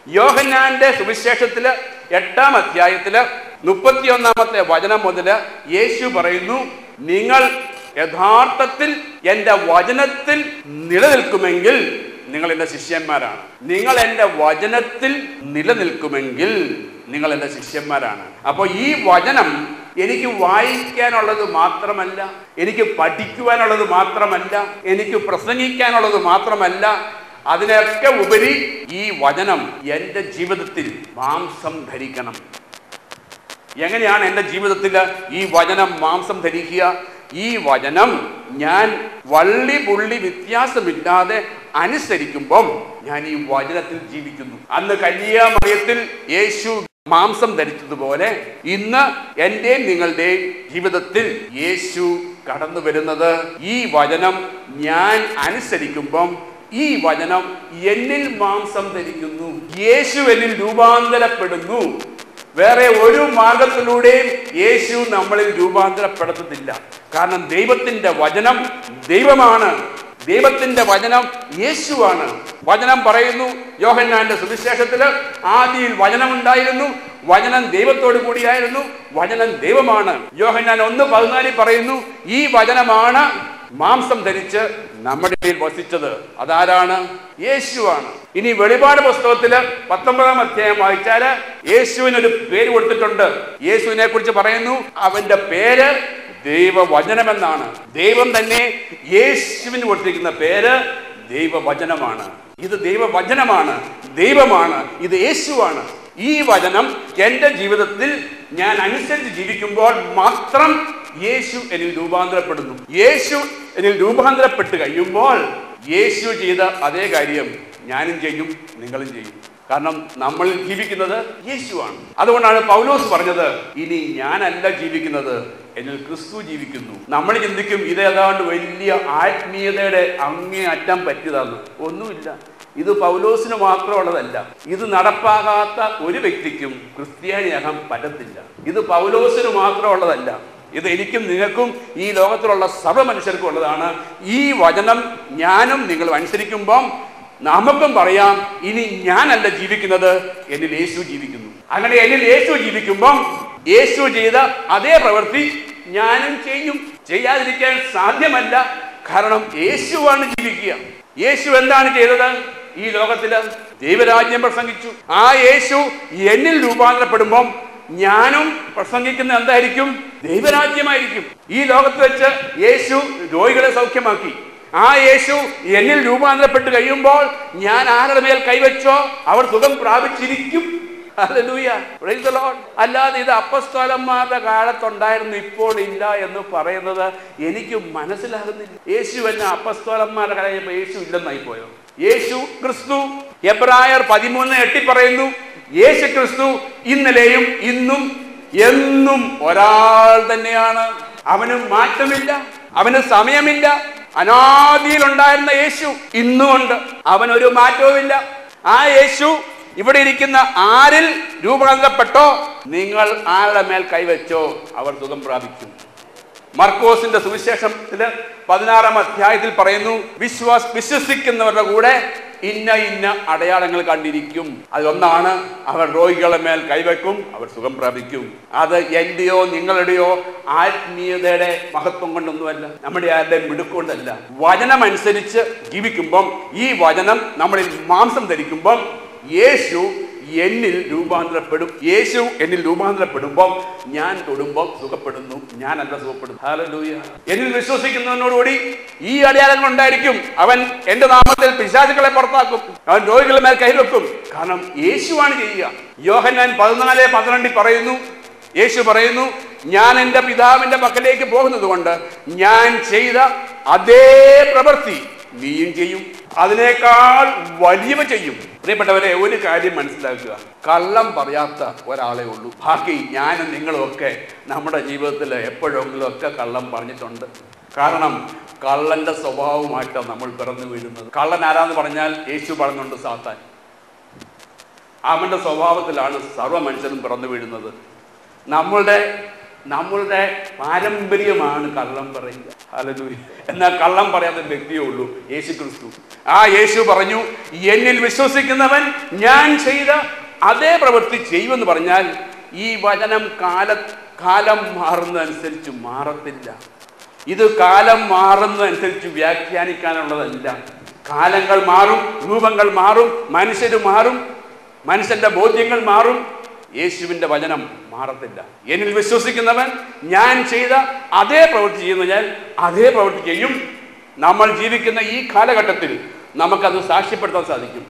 യോഹന്നാന്റെ സുവിശേഷത്തില് എട്ടാം അധ്യായത്തില് മുപ്പത്തിയൊന്നാമത്തെ വചനം മുതല് യേശു പറയുന്നു നിങ്ങൾ യഥാർത്ഥത്തിൽ എൻ്റെ വചനത്തിൽ നിലനിൽക്കുമെങ്കിൽ നിങ്ങൾ എൻ്റെ ശിഷ്യന്മാരാണ് നിങ്ങൾ എൻ്റെ വചനത്തിൽ നിലനിൽക്കുമെങ്കിൽ നിങ്ങൾ എൻ്റെ ശിഷ്യന്മാരാണ് അപ്പോൾ ഈ വചനം എനിക്ക് വായിക്കാനുള്ളത് മാത്രമല്ല എനിക്ക് പഠിക്കുവാനുള്ളത് മാത്രമല്ല എനിക്ക് പ്രസംഗിക്കാനുള്ളത് മാത്രമല്ല അതിനൊക്കെ ഉപരി ഈ വചനം എൻ്റെ ജീവിതത്തിൽ മാംസം ധരിക്കണം എങ്ങനെയാണ് എൻ്റെ ജീവിതത്തിൽ ഈ വചനം മാംസം ധരിക്കുക ഈ വചനം ഞാൻ വള്ളി പുള്ളി വ്യത്യാസമില്ലാതെ അനുസരിക്കുമ്പം ഞാൻ ഈ വചനത്തിൽ ജീവിക്കുന്നു അന്ന് കന്യാമറിയത്തിൽ യേശു മാംസം ധരിച്ചതുപോലെ ഇന്ന് എൻ്റെയും നിങ്ങളുടെയും ജീവിതത്തിൽ യേശു കടന്നു വരുന്നത് ഈ വചനം ഞാൻ അനുസരിക്കുമ്പം ഈ വചനം എന്നിൽ മാംസം ധരിക്കുന്നു യേശു എന്നിൽ രൂപാന്തരപ്പെടുന്നു വേറെ ഒരു മാർഗത്തിലൂടെയും യേശു നമ്മളിൽ രൂപാന്തരപ്പെടുത്തത്തില്ല കാരണം ദൈവത്തിന്റെ വചനം ദൈവമാണ് ദൈവത്തിന്റെ വചനം യേശുവാണ് വചനം പറയുന്നു യോഹന്നാന്റെ സുവിശേഷത്തില് ആദിയിൽ വചനം ഉണ്ടായിരുന്നു വചനം ദൈവത്തോടു കൂടിയായിരുന്നു വചനം ദൈവമാണ് യോഹന്നാൻ ഒന്ന് പതിനാലിൽ പറയുന്നു ഈ വചനമാണ് മാംസം ധരിച്ച് നമ്മുടെ ഇടയിൽ വസിച്ചത് അതാരാണ് യേശുവാണ് ഇനി വെളിപാട് പുസ്തകത്തില് പത്തൊമ്പതാം അധ്യായം വായിച്ചാല് യേശുവിനൊരു പേര് കൊടുത്തിട്ടുണ്ട് യേശുവിനെ കുറിച്ച് പറയുന്നു അവന്റെ പേര് ദൈവവചനമെന്നാണ് ദൈവം തന്നെ യേശുവിന് കൊടുത്തിരിക്കുന്ന പേര് ദൈവവചനമാണ് ഇത് ദൈവവചനമാണ് ദൈവമാണ് ഇത് യേശുവാണ് ഈ വചനം എൻ്റെ ജീവിതത്തിൽ ഞാൻ അനുസരിച്ച് ജീവിക്കുമ്പോൾ മാത്രം യേശു എന്നിൽ രൂപാന്തരപ്പെടുന്നു യേശു എന്നിൽ രൂപാന്തരപ്പെട്ട് കഴിയുമ്പോൾ യേശു ചെയ്ത അതേ കാര്യം ഞാനും ചെയ്യും നിങ്ങളും ചെയ്യും കാരണം നമ്മൾ ജീവിക്കുന്നത് യേശുവാണ് അതുകൊണ്ടാണ് പൗലോസ് പറഞ്ഞത് ഇനി ഞാനല്ല ജീവിക്കുന്നത് എന്നിൽ ക്രിസ്തു ജീവിക്കുന്നു നമ്മൾ ചിന്തിക്കും ഇത് ഏതാണ്ട് വലിയ ആത്മീയതയുടെ അങ്ങേ അറ്റം പറ്റിയതാണ് ഒന്നുമില്ല ഇത് പൗലോസിന് മാത്രമുള്ളതല്ല ഇത് നടപ്പാകാത്ത ഒരു വ്യക്തിക്കും ക്രിസ്ത്യാനിയാകാൻ പറ്റത്തില്ല ഇത് പൗലോസിന് മാത്രമുള്ളതല്ല ഇത് എനിക്കും നിങ്ങൾക്കും ഈ ലോകത്തിലുള്ള സർവ്വ മനുഷ്യർക്കും ഉള്ളതാണ് ഈ വചനം ഞാനും നിങ്ങളും അനുസരിക്കുമ്പം നമുക്കും പറയാം ഇനി ഞാനല്ല ജീവിക്കുന്നത് എന്നിൽ യേശു ജീവിക്കുന്നു അങ്ങനെ എന്നിൽ യേശു ജീവിക്കുമ്പം യേശു ചെയ്ത അതേ പ്രവൃത്തി ഞാനും ചെയ്യും ചെയ്യാതിരിക്കാൻ സാധ്യമല്ല കാരണം യേശുവാണ് ജീവിക്കുക യേശു എന്താണ് ചെയ്തത് ഈ ലോകത്തില് ദൈവരാജ്യം പ്രസംഗിച്ചു ആ യേശു എന്നിൽ രൂപാന്തരപ്പെടുമ്പം ഞാനും പ്രസംഗിക്കുന്ന എന്തായിരിക്കും ദൈവരാജ്യമായിരിക്കും ഈ ലോകത്ത് വെച്ച് യേശു രോഗികളെ സൗഖ്യമാക്കി ആ യേശു എന്നിൽ രൂപാന്തരപ്പെട്ട് കഴിയുമ്പോൾ ഞാൻ ആരുടെ മേൽ കൈവച്ചോ അവർ സുഖം പ്രാപിച്ചിരിക്കും Hallelujah. Praise the Lord. അല്ലാതെ ഇത് അപ്പസ്തോലന്മാരുടെ കാലത്തുണ്ടായിരുന്നു ഇപ്പോൾ ഇല്ല എന്ന് പറയുന്നത് എനിക്ക് മനസ്സിലാകുന്നില്ല യേശു എന്ന അപ്പസ്തോലന്മാരുടെ കാലം യേശു ഇല്ലെന്നായി പോയോ യേശു ക്രിസ്തു എബ്രായർ പതിമൂന്ന് എട്ടി പറയുന്നു യേശു ക്രിസ്തു ഇന്നലെയും ഇന്നും എന്നും ഒരാൾ തന്നെയാണ് അവന് മാറ്റമില്ല അവന് സമയമില്ല അനാദിയിലുണ്ടായിരുന്ന യേശു ഇന്നുമുണ്ട് അവനൊരു മാറ്റവുമില്ല ആ യേശു ഇവിടെ ഇരിക്കുന്ന ആരിൽ രൂപാന്തരപ്പെട്ടോ നിങ്ങൾ ആരുടെ മേൽ കൈവച്ചോ അവർ സുഖം പ്രാപിക്കും മർക്കോസിന്റെ സുവിശേഷത്തില് പതിനാറാം അധ്യായത്തിൽ പറയുന്നു വിശ്വാസ് വിശ്വസിക്കുന്നവരുടെ കൂടെ ഇന്ന ഇന്ന അടയാളങ്ങൾ കണ്ടിരിക്കും അതിലൊന്നാണ് അവർ രോഗികളുടെ മേൽ കൈവെക്കും അവർ സുഖം പ്രാപിക്കും അത് എന്റെയോ നിങ്ങളുടെയോ ആത്മീയതയുടെ മഹത്വം കൊണ്ടൊന്നുമല്ല നമ്മുടെ ആരുടെയും മിടുക്കൊണ്ടല്ല വചനമനുസരിച്ച് ജീവിക്കുമ്പം ഈ വചനം നമ്മളിൽ മാംസം ധരിക്കുമ്പം യേശു എന്നിൽ രൂപാന്തരപ്പെടും യേശു എന്നിൽ രൂപാന്തരപ്പെടുമ്പോൾ ഞാൻ തൊടുമ്പോൾ സുഖപ്പെടുന്നു ഞാനല്ല സുഖപ്പെടുന്നു ഹാലലൂയ എന്നിൽ വിശ്വസിക്കുന്നതിനോടുകൂടി ഈ അടയാളങ്ങൾ ഉണ്ടായിരിക്കും അവൻ എന്റെ നാമത്തിൽ പിശാചുക്കളെ പുറത്താക്കും അവൻ രോഗികളുടെ മേൽ കൈവെക്കും കാരണം യേശുവാണ് ചെയ്യുക യോഹന്നാൻ പതിനാല് പന്ത്രണ്ടിൽ പറയുന്നു യേശു പറയുന്നു ഞാൻ എൻ്റെ പിതാവിൻ്റെ പക്കലേക്ക് പോകുന്നത് കൊണ്ട് ഞാൻ ചെയ്ത അതേ പ്രവൃത്തി നീയും ചെയ്യും അതിനേക്കാൾ വലിയവ ചെയ്യും പ്രിയപ്പെട്ടവരെ ഒരു കാര്യം മനസ്സിലാക്കുക കള്ളം പറയാത്ത ഒരാളെ ഉള്ളൂ ബാക്കി ഞാനും നിങ്ങളും ഒക്കെ നമ്മുടെ ജീവിതത്തിൽ എപ്പോഴെങ്കിലും ഒക്കെ കള്ളം പറഞ്ഞിട്ടുണ്ട് കാരണം കള്ളന്റെ സ്വഭാവമായിട്ടാണ് നമ്മൾ പിറന്നു വീഴുന്നത് കള്ളൻ ആരാന്ന് പറഞ്ഞാൽ യേശു പറഞ്ഞുകൊണ്ട് സാത്താൻ അവന്റെ സ്വഭാവത്തിലാണ് സർവ്വ മനുഷ്യരും പിറന്നു വീഴുന്നത് നമ്മളുടെ നമ്മളുടെ പാരമ്പര്യമാണ് കള്ളം പറയുക ഹല്ലേലൂയ. എന്നാൽ കള്ളം പറയാത്ത ഒരു വ്യക്തിയേ ഉള്ളൂ യേശു ക്രിസ്തു ആ യേശു പറഞ്ഞു എന്നിൽ വിശ്വസിക്കുന്നവൻ ഞാൻ ചെയ്ത അതേ പ്രവൃത്തി ചെയ്യുമെന്ന് പറഞ്ഞാൽ ഈ വചനം കാല കാലം മാറുന്നതനുസരിച്ച് മാറത്തില്ല ഇത് കാലം മാറുന്നതനുസരിച്ച് വ്യാഖ്യാനിക്കാനുള്ളതല്ല കാലങ്ങൾ മാറും രൂപങ്ങൾ മാറും മനുഷ്യർ മാറും മനുഷ്യന്റെ ബോധ്യങ്ങൾ മാറും യേശുവിന്റെ വചനം മാറത്തില്ല എന്നിൽ വിശ്വസിക്കുന്നവൻ ഞാൻ ചെയ്ത അതേ പ്രവൃത്തി ചെയ്യുന്ന ഞാൻ അതേ പ്രവൃത്തി ചെയ്യും നമ്മൾ ജീവിക്കുന്ന ഈ കാലഘട്ടത്തിൽ നമുക്കത് സാക്ഷ്യപ്പെടുത്താൻ സാധിക്കും